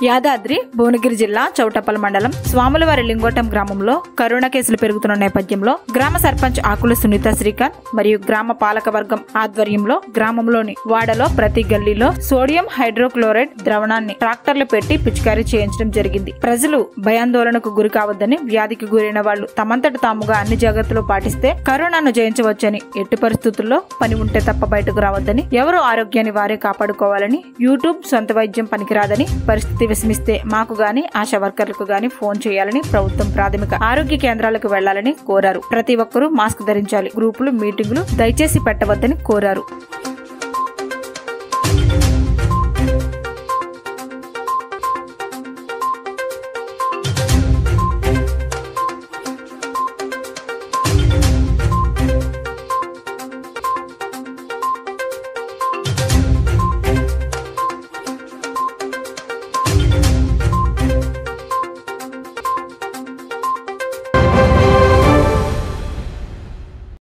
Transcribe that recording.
యాదాద్రి భువనగిరి జిల్లా చౌటప్పల్ మండలం స్వాములవారి లింగోటం గ్రామంలో కరోనా కేసులు పెరుగుతున్న నేపథ్యంలో గ్రామ సర్పంచ్ ఆకుల సునీత శ్రీకాంత్ మరియు గ్రామ పాలక వర్గం ఆధ్వర్యంలో గ్రామంలోని వాడలో ప్రతి గల్లీలో సోడియం హైడ్రోక్లోరైడ్ ద్రవణాన్ని ట్రాక్టర్లు పెట్టి పిచికారీ చేయించడం జరిగింది ప్రజలు భయాందోళనకు గురి కావద్దని వ్యాధికి గురైన వాళ్లు తమంతట తాముగా అన్ని జాగ్రత్తలు పాటిస్తే కరోనాను జయించవచ్చని ఎట్టి పరిస్థితుల్లో పని ఉంటే తప్ప బయటకు రావద్దని ఎవరు ఆరోగ్యాన్ని వారే కాపాడుకోవాలని యూట్యూబ్ సొంత వైద్యం పనికిరాదని పరిస్థితి విషమిస్తే మాకు గాని ఆశా వర్కర్లకు గాని ఫోన్ చేయాలని ప్రభుత్వం ప్రాథమిక ఆరోగ్య కేంద్రాలకు వెళ్లాలని కోరారు ప్రతి ఒక్కరూ మాస్క్ ధరించాలి గ్రూపులు మీటింగులు దయచేసి పెట్టవద్దని కోరారు